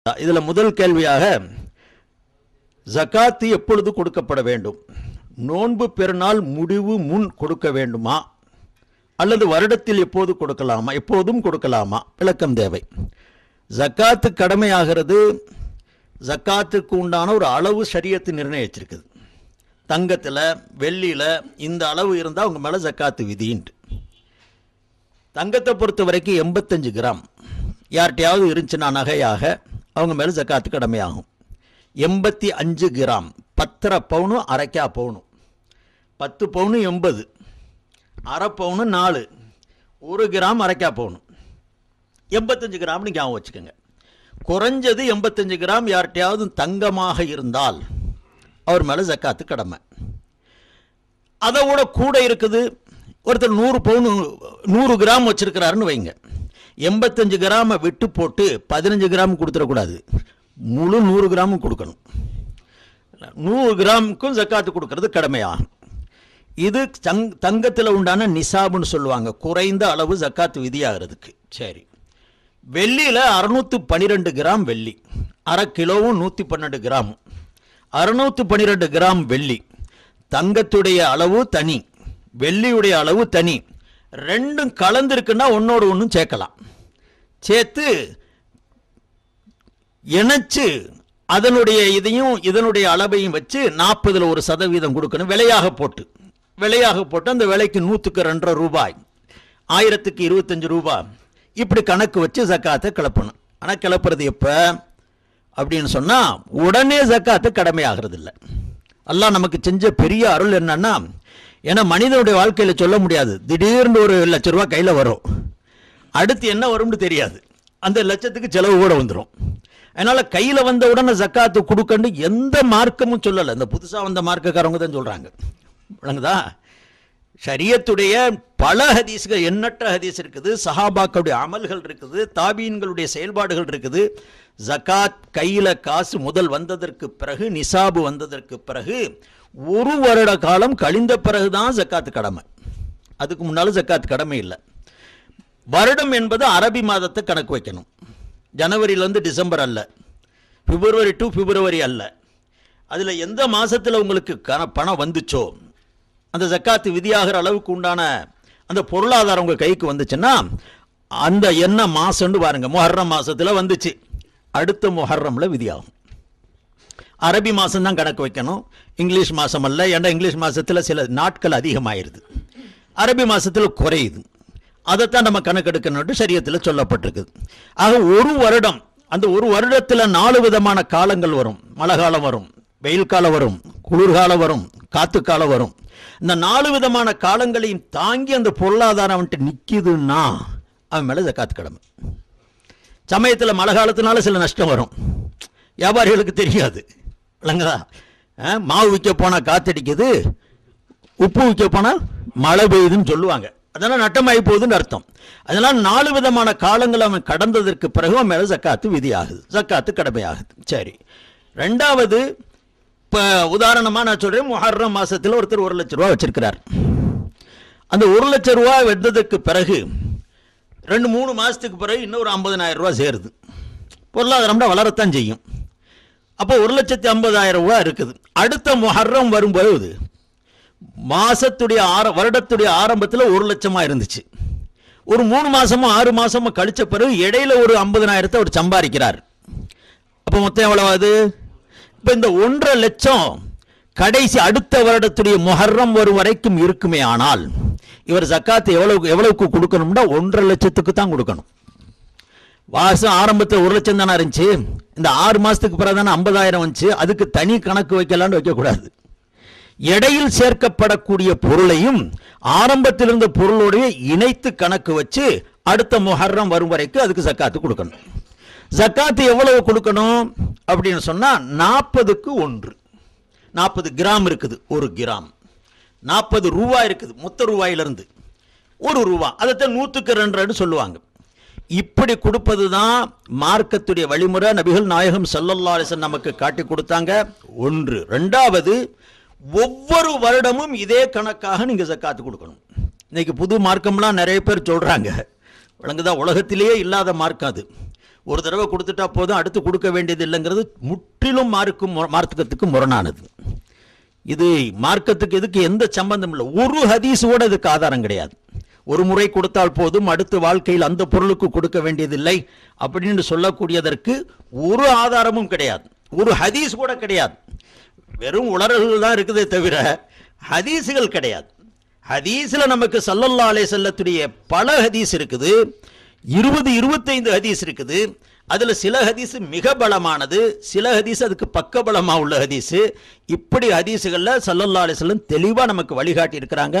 இதுல முதல் கேள்வியாக ஜகாத்து எப்பொழுது கொடுக்கப்பட வேண்டும் நோன்பு பெருநாள் முடிவு முன் கொடுக்க வேண்டுமா அல்லது வருடத்தில் எப்போது கொடுக்கலாமா எப்போதும் கொடுக்கலாமா விளக்கம் தேவை ஜக்காத்து கடமையாகிறது ஜக்காத்துக்கு உண்டான ஒரு அளவு சரியத்து நிர்ணயிச்சிருக்குது தங்கத்தில் வெள்ளியில் இந்த அளவு இருந்தால் அவங்க மேலே ஜக்காத்து விதின்ட்டு தங்கத்தை பொறுத்த வரைக்கும் எண்பத்தஞ்சு கிராம் யார்கிட்டயாவது இருந்துச்சுன்னா நகையாக அவங்க மேலே ஜக்காத்து கடமையாகும் எண்பத்தி அஞ்சு கிராம் பத்தரை பவுனு அரைக்கா பவுனும் பத்து பவுனு எண்பது அரை பவுனு நாலு ஒரு கிராம் அரைக்கா பவுனும் எண்பத்தஞ்சு கிராம்னு ஞாபகம் வச்சுக்கோங்க குறைஞ்சது எண்பத்தஞ்சு கிராம் யார்கிட்டயாவது தங்கமாக இருந்தால் அவர் மேலே ஜக்காத்து கடமை அதை விட கூட இருக்குது ஒருத்தர் நூறு பவுன் நூறு கிராம் வச்சிருக்கிறாருன்னு வைங்க எண்பத்தஞ்சு கிராமை விட்டு போட்டு பதினஞ்சு கிராம் கொடுத்துடக்கூடாது முழு நூறு கிராமும் கொடுக்கணும் நூறு கிராமுக்கும் ஜக்காத்து கொடுக்கறது கடமையாகும் இது தங் தங்கத்தில் உண்டான நிசாபுன்னு சொல்லுவாங்க குறைந்த அளவு ஜக்காத்து விதியாகிறதுக்கு சரி வெள்ளியில் அறுநூற்று பன்னிரெண்டு கிராம் வெள்ளி அரை கிலோவும் நூற்றி பன்னெண்டு கிராம் அறுநூற்று பன்னிரெண்டு கிராம் வெள்ளி தங்கத்துடைய அளவு தனி வெள்ளியுடைய அளவு தனி ரெண்டும் கலந்துருக்குன்னா ஒன்னோடு ஒன்றும் சேர்க்கலாம் சேர்த்து இணைச்சு அதனுடைய இதையும் இதனுடைய அளவையும் வச்சு நாற்பதுல ஒரு சதவீதம் கொடுக்கணும் விலையாக போட்டு விலையாக போட்டு அந்த விலைக்கு நூற்றுக்கு ரெண்டரை ரூபாய் ஆயிரத்துக்கு இருபத்தஞ்சு ரூபாய் இப்படி கணக்கு வச்சு ஜக்காத்தை கிளப்பணும் ஆனால் கிளப்புறது எப்போ அப்படின்னு சொன்னால் உடனே ஜக்காத்து கடமையாகிறது இல்லை அல்லாஹ் நமக்கு செஞ்ச பெரிய அருள் என்னன்னா ஏன்னா மனிதனுடைய வாழ்க்கையில் சொல்ல முடியாது திடீர்னு ஒரு லட்ச ரூபா கையில் வரும் அடுத்து என்ன வரும்னு தெரியாது அந்த லட்சத்துக்கு செலவு கூட வந்துடும் அதனால் கையில் வந்த உடனே ஜக்காத்து கொடுக்கண்டு எந்த மார்க்கமும் சொல்லலை இந்த புதுசாக வந்த மார்க்கக்காரவங்க தான் சொல்கிறாங்க விளங்குதா ஷரியத்துடைய பல ஹதீஸ்கள் எண்ணற்ற ஹதீஸ் இருக்குது சஹாபாக்களுடைய அமல்கள் இருக்குது தாபீன்களுடைய செயல்பாடுகள் இருக்குது ஜகாத் கையில் காசு முதல் வந்ததற்கு பிறகு நிசாபு வந்ததற்கு பிறகு ஒரு வருட காலம் கழிந்த பிறகுதான் ஜக்காத்து கடமை அதுக்கு முன்னாலும் ஜக்காத் கடமை இல்லை வருடம் என்பது அரபி மாதத்தை கணக்கு வைக்கணும் ஜனவரியிலேருந்து டிசம்பர் அல்ல பிப்ரவரி டு பிப்ரவரி அல்ல அதில் எந்த மாதத்தில் உங்களுக்கு கண பணம் வந்துச்சோ அந்த ஜக்காத்து விதியாகிற அளவுக்கு உண்டான அந்த பொருளாதாரம் உங்கள் கைக்கு வந்துச்சுன்னா அந்த என்ன மாதம்னு பாருங்க முஹர்ரம் மாதத்தில் வந்துச்சு அடுத்த முஹர்ரமில் விதியாகும் அரபி மாதம் தான் கணக்கு வைக்கணும் இங்கிலீஷ் மாதம் அல்ல ஏன்னா இங்கிலீஷ் மாதத்தில் சில நாட்கள் அதிகமாயிருது அரபி மாதத்தில் குறையுது அதைத்தான் நம்ம கணக்கெடுக்கணும்னு சரியத்தில் சொல்லப்பட்டிருக்குது ஆக ஒரு வருடம் அந்த ஒரு வருடத்தில் நாலு விதமான காலங்கள் வரும் மழை காலம் வரும் வெயில் காலம் வரும் குளிர்காலம் வரும் காத்து காலம் வரும் இந்த நாலு விதமான காலங்களையும் தாங்கி அந்த பொருளாதாரம் வந்துட்டு நிற்கிதுன்னா அவன் மேலே ஜக்காத்து கடமை சமயத்தில் மழை காலத்தினால சில நஷ்டம் வரும் வியாபாரிகளுக்கு தெரியாது இல்லைங்களா ஆ, மாவு விற்க போனால் காத்தடிக்குது உப்பு விற்க போனால் மழை பெய்யுதுன்னு சொல்லுவாங்க அதெல்லாம் நட்டமாகி போகுதுன்னு அர்த்தம் அதனால் நாலு விதமான காலங்கள் அவன் கடந்ததற்கு பிறகு அவன் மேலே ஜக்காத்து விதியாகுது ஜக்காத்து கடமையாகுது சரி ரெண்டாவது இப்போ உதாரணமாக நான் சொல்கிறேன் முஹர்ரம் மாதத்தில் ஒருத்தர் ஒரு லட்ச ரூபா வச்சிருக்கிறார் அந்த ஒரு லட்ச ரூபா வெட்டதற்கு பிறகு ரெண்டு மூணு மாதத்துக்கு பிறகு இன்னொரு ஐம்பதனாயிரம் ரூபா சேருது பொருளாதாரம்னா வளரத்தான் செய்யும் அப்போ ஒரு லட்சத்தி ஐம்பதாயிரம் ரூபா இருக்குது அடுத்த முஹர்ரம் வரும்போது மாசத்துடைய ஆர வருடத்துடைய ஆரம்பத்தில் ஒரு லட்சமாக இருந்துச்சு ஒரு மூணு மாசமோ ஆறு மாசமோ கழிச்ச பிறகு இடையில ஒரு ஐம்பதனாயிரத்தை அவர் சம்பாதிக்கிறார் அப்போ மொத்தம் எவ்வளவாது இப்போ இந்த ஒன்றரை லட்சம் கடைசி அடுத்த வருடத்துடைய முஹர்ரம் வரும் வரைக்கும் இருக்குமே ஆனால் இவர் ஜக்காத்து எவ்வளவு எவ்வளவுக்கு கொடுக்கணும்னா ஒன்றரை லட்சத்துக்கு தான் கொடுக்கணும் வாசம் ஆரம்பத்தில் ஒரு லட்சம் தானே இருந்துச்சு இந்த ஆறு மாசத்துக்கு பிறகு தானே ஐம்பதாயிரம் வந்துச்சு அதுக்கு தனி கணக்கு வைக்கலான்னு வைக்கக்கூடாது இடையில் சேர்க்கப்படக்கூடிய பொருளையும் ஆரம்பத்தில் இருந்த பொருளோடைய இணைத்து கணக்கு வச்சு அடுத்த முஹர்ரம் வரும் வரைக்கும் அதுக்கு ஜக்காத்து கொடுக்கணும் ஜக்காத்து எவ்வளவு கொடுக்கணும் அப்படின்னு சொன்னா நாற்பதுக்கு ஒன்று நாற்பது கிராம் இருக்குது ஒரு கிராம் நாற்பது ரூபா இருக்குது மொத்த ரூபாயிலிருந்து ஒரு ரூபா அதைத்தான் நூற்றுக்கு ரெண்டு சொல்லுவாங்க இப்படி கொடுப்பது தான் மார்க்கத்துடைய வழிமுறை நபிகள் நாயகம் ஸல்லல்லாஹு அலைஹி வஸல்லம் நமக்கு காட்டி கொடுத்தாங்க ஒன்று ரெண்டாவது ஒவ்வொரு வருடமும் இதே கணக்காக நீங்க ஜக்காத்து கொடுக்கணும் இன்னைக்கு புது மார்க்கம்லாம் நிறைய பேர் சொல்றாங்க விளங்குதா உலகத்திலேயே இல்லாத மார்க்கம் அது ஒரு தடவை கொடுத்துட்டா போதும் அடுத்து கொடுக்க வேண்டியது இல்லைங்கிறது முற்றிலும் மார்க்கும் மார்க்கத்துக்கு முரணானது இது மார்க்கத்துக்கு இதுக்கு எந்த சம்பந்தம் இல்லை ஒரு ஹதீஸ் கூட இதுக்கு ஆதாரம் கிடையாது ஒரு முறை கொடுத்தால் போதும் அடுத்த வாழ்க்கையில் அந்த பொருளுக்கு கொடுக்க வேண்டியதில்லை அப்படின்னு சொல்லக்கூடியதற்கு ஒரு ஆதாரமும் கிடையாது ஒரு ஹதீஸ் கூட கிடையாது வெறும் உளறல்கள் தான் இருக்குதே தவிர ஹதீஸுகள் கிடையாது ஹதீஸ்ல நமக்கு சல்லல்லா அலைஹி செல்லத்துடைய பல ஹதீஸ் இருக்குது இருபது இருபத்தைந்து ஹதீஸ் இருக்குது அதுல சில ஹதீஸ் மிக பலமானது சில ஹதீஸ் அதுக்கு பக்க பலமா உள்ள ஹதீஸ் இப்படி ஹதீஸுகள்ல சல்லல்லா அலைஹி வஸல்லம் தெளிவா நமக்கு வழிகாட்டி இருக்கிறாங்க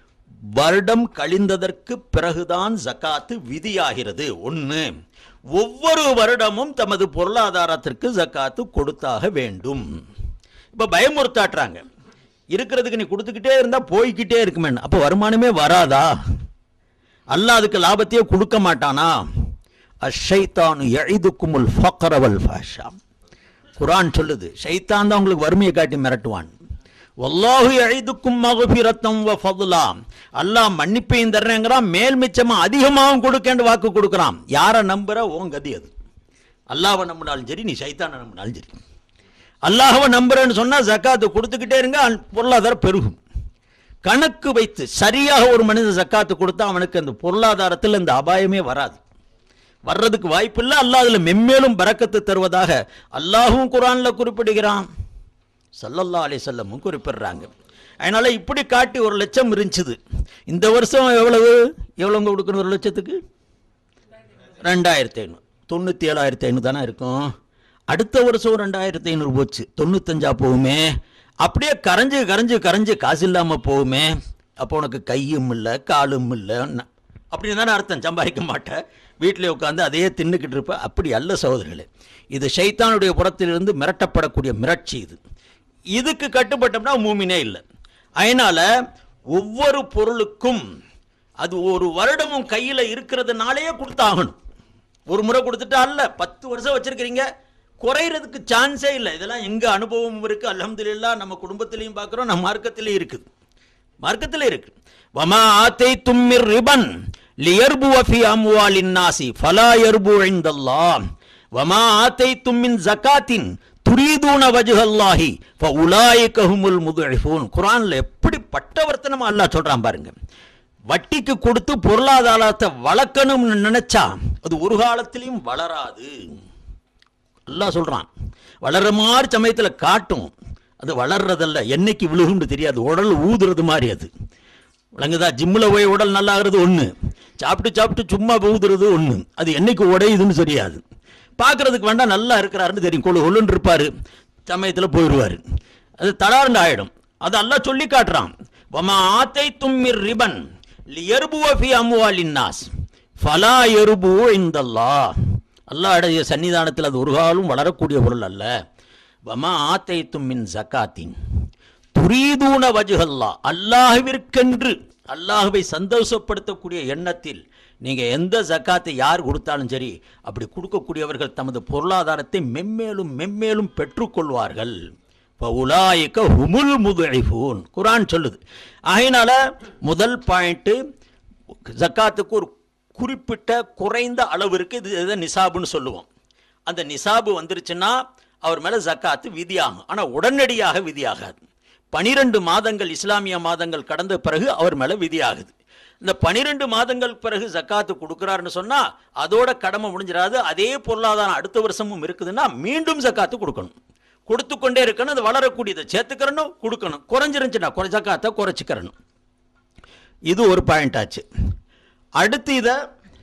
வருடம் கழிந்ததற்கு பிறகுதான் ஜக்காத்து விதியாகிறது ஒன்று ஒவ்வொரு வருடமும் தமது பொருளாதாரத்திற்கு ஜக்காத்து கொடுத்தாக வேண்டும் இப்போ பயமுறுத்தாட்டுறாங்க இருக்கிறதுக்கு நீ கொடுத்துக்கிட்டே இருந்தா போய்க்கிட்டே இருக்குமே அப்போ வருமானமே வராதா அல்லாஹ் அதுக்கு லாபத்தையே கொடுக்க மாட்டானா அஷைத்தானு எழிதுக்குமுல் ஃபக்கரவல் ஃபாஷா குரான் சொல்லுது ஷைத்தான் தான் உங்களுக்கு வறுமையை காட்டி மிரட்டுவான் வல்லாஹு எழிதுக்கும் மகுபிரத்தம் வ ஃபதுலா அல்லாஹ் மன்னிப்பையும் தர்றேங்கிறான் மேல் மிச்சமா அதிகமாகவும் கொடுக்கேன்னு வாக்கு கொடுக்குறான் யாரை நம்புற உன் கதி அது அல்லாஹ்வை நம்பினாலும் சரி நீ சைத்தானை நம்பினாலும் சரி அல்லாஹ்வை நம்புறேன்னு சொன்னா ஜக்காத்து கொடுத்துக்கிட்டே இருங்க அல் பொருளாதாரம் பெருகும் கணக்கு வைத்து சரியாக ஒரு மனிதன் ஜக்காத்து கொடுத்தா அவனுக்கு அந்த பொருளாதாரத்தில் இந்த அபாயமே வராது வர்றதுக்கு வாய்ப்பில்லை அல்லாஹ் அதுல மென்மேலும் பறக்கத்து தருவதாக அல்லாஹும் குரான்ல குறிப்பிடுகிறான் சல்லல்லா அலி செல்லமும் குறிப்பிடுறாங்க அதனால இப்படி காட்டி ஒரு லட்சம் இருந்துச்சுது இந்த வருஷம் எவ்வளவு எவ்வளவு கொடுக்கணும் ஒரு லட்சத்துக்கு ரெண்டாயிரத்தி ஐநூறு தொண்ணூற்றி ஏழாயிரத்தி ஐநூறு தானே இருக்கும் அடுத்த வருஷம் ரெண்டாயிரத்தி ஐநூறு போச்சு தொண்ணூத்தஞ்சா போகுமே அப்படியே கரைஞ்சு கரைஞ்சு கரைஞ்சு காசு இல்லாமல் போகுமே அப்போ உனக்கு கையும் இல்லை காலும் இல்லை ந- அப்படின்னு தானே அர்த்தம் சம்பாதிக்க மாட்டேன் வீட்டிலே உட்காந்து அதையே தின்னுக்கிட்டு இருப்ப அப்படி அல்ல சகோதரர்களே இது ஷைத்தானுடைய புறத்திலிருந்து மிரட்டப்படக்கூடிய மிரட்சி இது இதுக்கு கட்டுப்பட்டோம்னா மூமினே இல்லை அதனால ஒவ்வொரு பொருளுக்கும் அது ஒரு வருடமும் கையில் இருக்கிறதுனாலேயே கொடுத்தாகணும் ஒரு முறை கொடுத்துட்டா அல்ல பத்து வருஷம் வச்சிருக்கிறீங்க குறையிறதுக்கு சான்ஸே இல்லை இதெல்லாம் எங்க அனுபவம் இருக்கு அல்ஹம்துலில்லாஹ் நம்ம குடும்பத்திலையும் பார்க்குறோம் நம்ம மார்க்கத்திலையும் இருக்குது மார்க்கத்தில் இருக்கு வமா ஆத்தை தும்மிர் ரிபன் லியர்பு ஃபி அம்வாலின் நாசி ஃபலா யர்பு இந்தல்லாஹ் வமா ஆத்தை தும்மின் ஜகாத்தின் துரீதூன வஜ்ஹல்லாஹி ஃபஉலாயிக ஹுமுல் முதுஇஃபூன் குர்ஆன்ல எப்படி பட்டவர்த்தனமா அல்லாஹ் சொல்றான் பாருங்க வட்டிக்கு கொடுத்து பொருளாதாரத்தை வளர்க்கணும்னு நினைச்சா அது ஒரு காலத்திலையும் வளராது அல்லாஹ் சொல்றான் வளர்ற மாதிரி சமயத்துல காட்டும் அது வளர்றதல்ல என்னைக்கு விழுகும்னு தெரியாது உடல் ஊதுறது மாதிரி அது விளங்குதா ஜிம்மில் போய் உடல் நல்லாகிறது ஒன்று சாப்பிட்டு சாப்பிட்டு சும்மா ஊதுறது ஒன்று அது என்னைக்கு உடையுதுன்னு தெரியாது பார்க்கறதுக்கு வேண்டாம் நல்லா இருக்கிறாருன்னு தெரியும் கொழு கொள்ளுன்னு இருப்பார் சமயத்தில் போயிடுவார் அது தடார்ந்து ஆயிடும் அது அல்லாஹ் சொல்லி காட்டுறான் வமா ஆத்தை தும்மிர் ரிபன் லியர்புவ ஃபி அம்வாலின் நாஸ் ஃபலா எருபு இந்தல்லாஹ் அல்லாஹ்வுடைய சன்னிதானத்தில் அது ஒரு காலம் வரக்கூடிய பொருள் அல்ல வமா ஆத்தை தும்மின் ஜகாத்தின் துரீதூன வஜுகல்லா அல்லாஹ்விற்கென்று அல்லாஹ்வை சந்தோஷப்படுத்தக்கூடிய எண்ணத்தில் நீங்க எந்த ஜக்காத்தை யார் கொடுத்தாலும் சரி அப்படி கொடுக்கக்கூடியவர்கள் தமது பொருளாதாரத்தை மென்மேலும் மென்மேலும் பெற்றுக்கொள்வார்கள் உலாயிக்க ஹுமுல் முதுஐஃபூன் குரான் சொல்லுது ஆகையினால முதல் பாயிண்ட் ஜக்காத்துக்கு ஒரு குறிப்பிட்ட குறைந்த அளவு இருக்கு இது இதை நிசாபுன்னு சொல்லுவோம் அந்த நிசாபு வந்துருச்சுன்னா அவர் மேல ஜக்காத்து விதியாகும் ஆனா உடனடியாக விதியாகாது பனிரெண்டு மாதங்கள் இஸ்லாமிய மாதங்கள் கடந்த பிறகு அவர் மேல விதியாகுது இந்த பனிரெண்டு மாதங்கள் பிறகு ஜக்காத்து கொடுக்குறாருன்னு சொன்னா அதோட கடமை முடிஞ்சிடாது அதே பொருளாதாரம் அடுத்த வருஷமும் இருக்குதுன்னா மீண்டும் ஜக்காத்து கொடுக்கணும் கொடுத்து கொண்டே இருக்கணும் அது வளரக்கூடியதை சேர்த்துக்கிறணும் கொடுக்கணும் குறைஞ்சிருந்துச்சுன்னா குறை ஜக்காத்தை குறைச்சிக்கிறணும் இது ஒரு பாயிண்ட் ஆச்சு அடுத்து இதை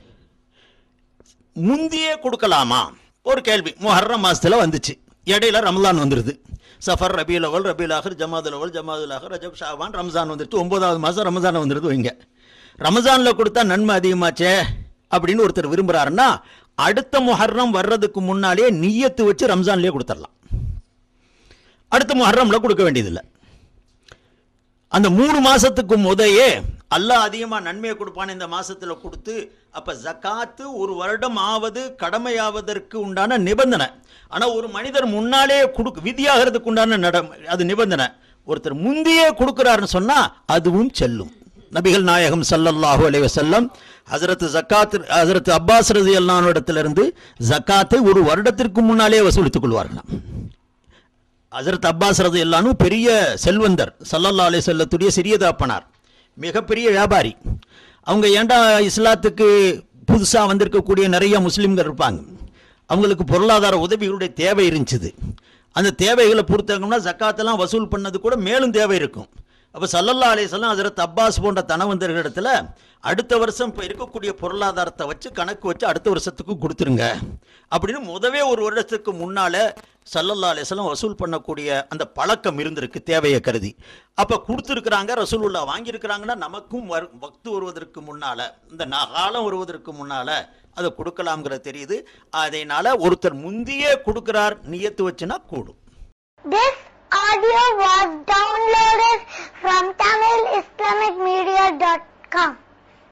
முந்தியே கொடுக்கலாமா ஒரு கேள்வி முஹர்ரம் மாசத்துல வந்துச்சு இடையில ரமலான் வந்துருது சஃபர் ரபியுல் அவல் ரபியுல் ஆஹர் ஜமாதுல் அவல் ஜமாதுல் ஆஹர் ரஜப் ஷாபான் ரம்ஜான் வந்துருச்சு ஒன்பதாவது மாதம் ரமஜான் வந்துருது வைங்க ரமஜானில் கொடுத்தா நன்மை அதிகமாச்சே அப்படின்னு ஒருத்தர் விரும்புறாருன்னா அடுத்த முஹர்ரம் வர்றதுக்கு முன்னாலே நிய்யத்து வச்சு ரம்ஜான்லேயே கொடுத்துடலாம் அடுத்த முஹர்ரம்ல கொடுக்க வேண்டியதில்லை அந்த மூணு மாசத்துக்கு முதையே அல்லாஹ் அதிகமா நன்மையை கொடுப்பான் இந்த மாசத்துல கொடுத்து அப்ப ஜகாத்து ஒரு வருடம் ஆவது கடமையாவதற்கு உண்டான நிபந்தனை ஆனா ஒரு மனிதர் முன்னாலே கொடுக்க விதியாகிறதுக்கு உண்டான நட அது நிபந்தனை ஒருத்தர் முந்தையே கொடுக்கிறாருன்னு சொன்னா அதுவும் செல்லும் நபிகள் நாயகம் ஸல்லல்லாஹு அலைஹி வஸல்லம் ஹஜரத் ஜக்காத் ஹஜரத் அப்பாஸ் ரலியல்லாஹு இடத்திலிருந்து ஜக்காத்தை ஒரு வருடத்திற்கு முன்னாலே வசூலித்துக் கொள்வார்களாம் ஹஜரத் அப்பாஸ் ரலியல்லாஹு பெரிய செல்வந்தர் ஸல்லல்லாஹு அலைஹி வஸல்லத்துடைய சிறிய தாப்பனார் மிகப்பெரிய வியாபாரி அவங்க ஏண்டா இஸ்லாத்துக்கு புதுசாக வந்திருக்கக்கூடிய நிறைய முஸ்லீம்கள் இருப்பாங்க அவங்களுக்கு பொருளாதார உதவிகளுடைய தேவை இருந்துச்சு அந்த தேவைகளை பொறுத்தவங்கன்னா ஜக்காத்தெல்லாம் வசூல் பண்ணது கூட மேலும் தேவை இருக்கும் அப்போ சல்லல்லா அலிஸ்லாம் ஹஜரத் அப்பாஸ் போன்ற தனவந்தர்களிடத்துல அடுத்த வருஷம் இப்போ இருக்கக்கூடிய பொருளாதாரத்தை வச்சு கணக்கு வச்சு அடுத்த வருஷத்துக்கு கொடுத்துருங்க அப்படின்னு முதவே ஒரு வருடத்துக்கு முன்னால சல்லல்லா அலிஸ்லாம் வசூல் பண்ணக்கூடிய அந்த பழக்கம் இருந்திருக்கு தேவையை கருதி அப்போ கொடுத்துருக்குறாங்க ரசூலுல்லா வாங்கியிருக்கிறாங்கன்னா நமக்கும் வரு வக்து வருவதற்கு முன்னால இந்த ந- காலம் வருவதற்கு முன்னால அதை கொடுக்கலாம்ங்கிறது தெரியுது அதனால ஒருத்தர் முந்தியே கொடுக்கிறார் நியத்து வச்சுனா கூடும் This audio was downloaded from TamilIslamicMedia.com.